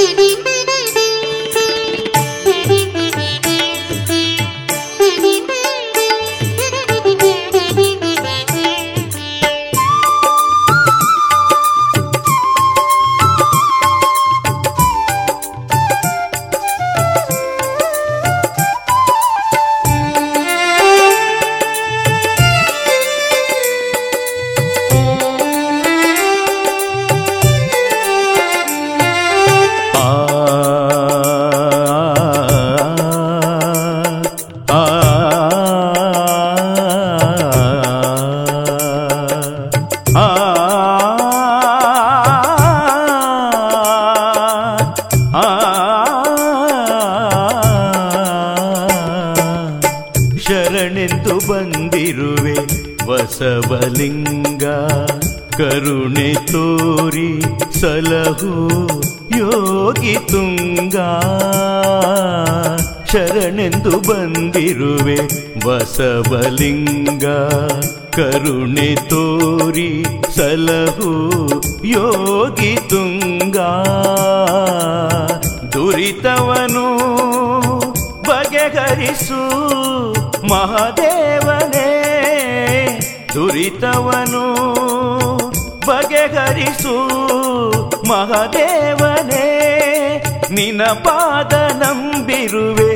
ಆ ಆ ಆ ಶರಣೆಂದು ಬಂದಿರುವೆ ಬಸವಲಿಂಗ ಕರುಣೆ ತೋರಿ ಸಲಹು ಯೋಗಿ ತುಂಗ ಶರಣೆಂದು ಬಂದಿರುವೆ ಬಸವಲಿಂಗ ಕರುಣೆ ತೋರಿ ಸಲಹು ಯೋಗಿ ತುಂಗ ದುರಿತವನು ಬಗೆಹರಿಸು ಮಹಾದೇವನೇ ದುರಿತವನು ಬಗೆಹರಿಸು ಮಹಾದೇವನೇ ನಿನ ಪಾದ ನಂಬಿರುವೆ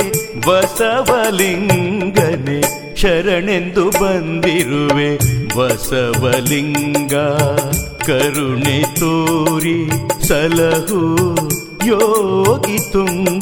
ಬಸವಲಿಂಗನೆ ಶರಣೆಂದು ಬಂದಿರುವೆ ಬಸವಲಿಂಗ ಕರುಣೆ ತೋರಿ ಸಲಹು ಯೋಗಿ ತುಂಗ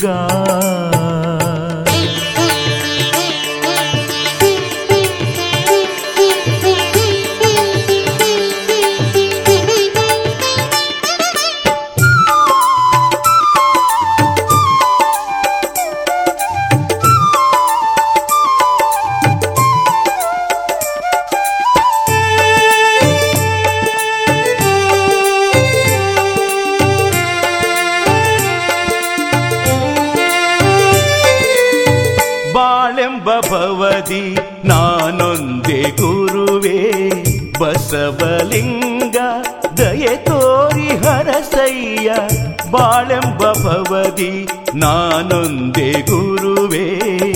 ಬಾಳೆಂಬ ಭವದಿ ನಾನೊಂದೇ ಗುರುವೇ ಬಸವಲಿಂಗ ದಯೆ ತೋರಿ ಹರಸಯ್ಯ ಬಾಳೆಂಬ ಭವದಿ ನಾನೊಂದೇ ಗುರುವೇ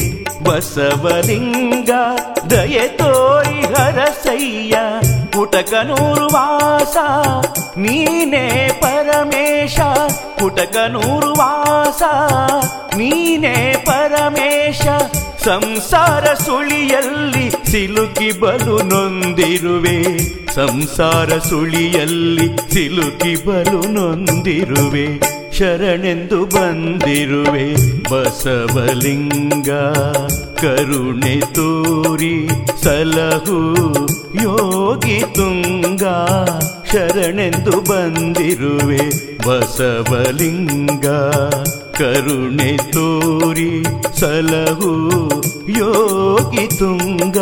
ಬಸವಲಿಂಗ ದಯೆ ತೋರಿ ಹರಸಯ್ಯ ಪುಟಕನೂರು ವಾಸ ನೀನೇ ಪರಮೇಶ ಪುಟಕನೂರು ವಾಸ ನೀನೇ ಪರಮೇಶ ಸಂಸಾರ ಸುಳಿಯಲ್ಲಿ ಸಿಲುಕಿ ಬಲು ನೊಂದಿರುವೆ ಸಂಸಾರ ಸುಳಿಯಲ್ಲಿ ಸಿಲುಕಿ ಬಲು ನೊಂದಿರುವೆ ಶರಣೆಂದು ಬಂದಿರುವೆ ಬಸವಲಿಂಗ ಕರುಣೆ ತೋರಿ ಸಲಹು ಯೋಗಿ ತುಂಗ ಶರಣೆಂದು ಬಂದಿರುವೆ ಬಸವಲಿಂಗ ಕರುಣೆ ತೋರಿ ಸಲಹು ಯೋಗಿ ತುಂಗ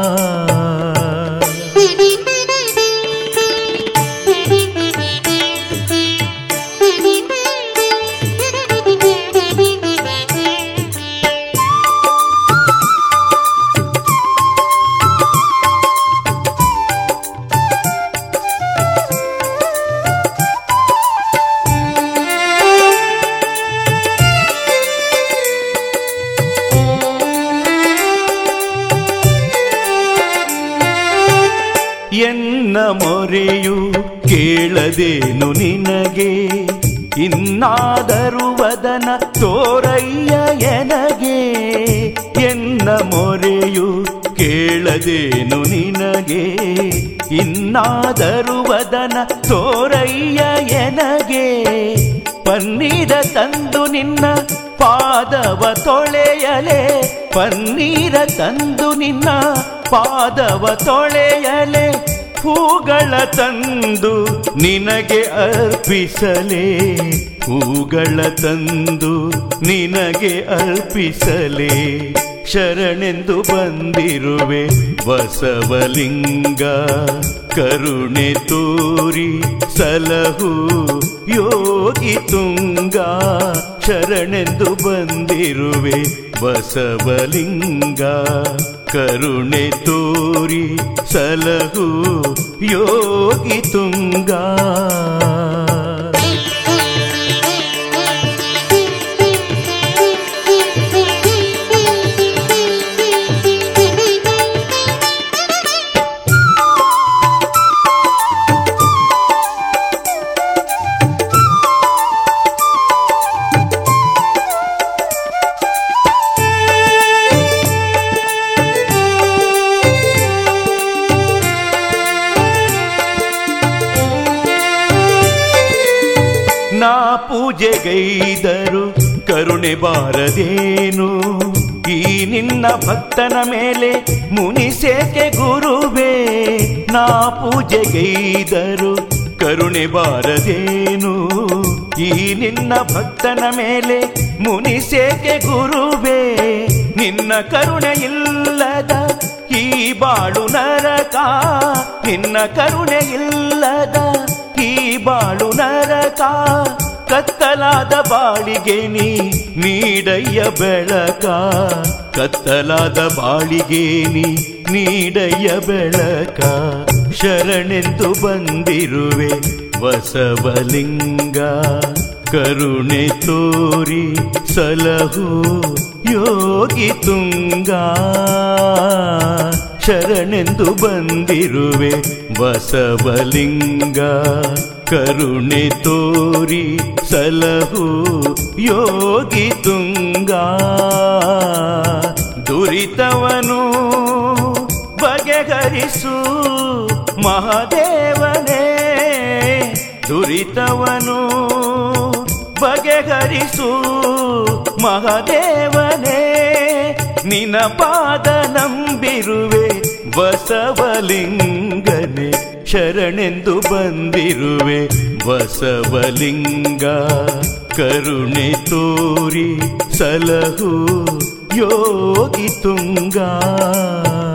ಎನ್ನ ಮೊರೆಯು ಕೇಳದೇನು ನಿನಗೆ ಇನ್ನಾದರೂ ವದನ ತೋರಯ್ಯ ಎನಗೆ ಎನ್ನ ಮೊರೆಯು ಕೇಳದೇನು ನಿನಗೆ ಇನ್ನಾದರೂ ವದನ ತೋರಯ್ಯ ಎನಗೆ ಪನ್ನೀರ ತಂದು ನಿನ್ನ ಪಾದವ ತೊಳೆಯಲೆ ಪನ್ನೀರ ತಂದು ನಿನ್ನ ಪಾದವ ತೊಳೆಯಲೆ ಹೂಗಳ ತಂದು ನಿನಗೆ ಅರ್ಪಿಸಲೇ ಹೂಗಳ ತಂದು ನಿನಗೆ ಅರ್ಪಿಸಲೇ ಶರಣೆಂದು ಬಂದಿರುವೆ ಬಸವಲಿಂಗ ಕರುಣೆ ತೋರಿ ಸಲಹು ಯೋಗಿ ತುಂಗ ಶರಣೆಂದು ಬಂದಿರುವೆ ಬಸವಲಿಂಗ ಕರುಣೆ ತೋರಿ ಸಲಹು ಯೋಗಿ ತುಂಗ ಪೂಜೆಗೈದರು ಕರುಣೆ ಬಾರದೇನು ಈ ನಿನ್ನ ಭಕ್ತನ ಮೇಲೆ ಮುನಿಸೇಕೆ ಗುರುವೇ ನಾ ಪೂಜೆಗೈದರು ಕರುಣೆ ಬಾರದೇನು ಈ ನಿನ್ನ ಭಕ್ತನ ಮೇಲೆ ಮುನಿಸೇಕೆ ಗುರುವೇ ನಿನ್ನ ಕರುಣೆ ಇಲ್ಲದ ಈ ಬಾಳು ನರಕ ನಿನ್ನ ಕರುಣೆ ಇಲ್ಲದ ಈ ಬಾಳು ನರಕ ಕತ್ತಲಾದ ಬಾಳಿಗೆ ನೀ ನೀಡಯ್ಯ ಬೆಳಕ ಕತ್ತಲಾದ ಬಾಳಿಗೆ ನೀ ನೀಡಯ್ಯ ಬೆಳಕ ಶರಣೆಂದು ಬಂದಿರುವೆ ಬಸವಲಿಂಗ ಕರುಣೆ ತೋರಿ ಸಲಹು ಯೋಗಿ ತುಂಗ ಶರಣೆಂದು ಬಂದಿರುವೆ ಬಸವಲಿಂಗ ಕರುಣೆ ತೋರಿ ಸಲಹು ಯೋಗಿ ತುಂಗ ದುರಿತವನು ಬಗೆಹರಿಸು ಮಹಾದೇವನೇ ದುರಿತವನು ಬಗೆಹರಿಸು ಮಹಾದೇವನೇ ನಿನ ಪಾದ ನಂಬಿರುವೆ ಬಸವಲಿಂಗನೆ ಶರಣೆಂದು ಬಂದಿರುವೆ ಬಸವಲಿಂಗ ಕರುಣೆ ತೋರಿ ಸಲಹು ಯೋಗಿ ತುಂಗ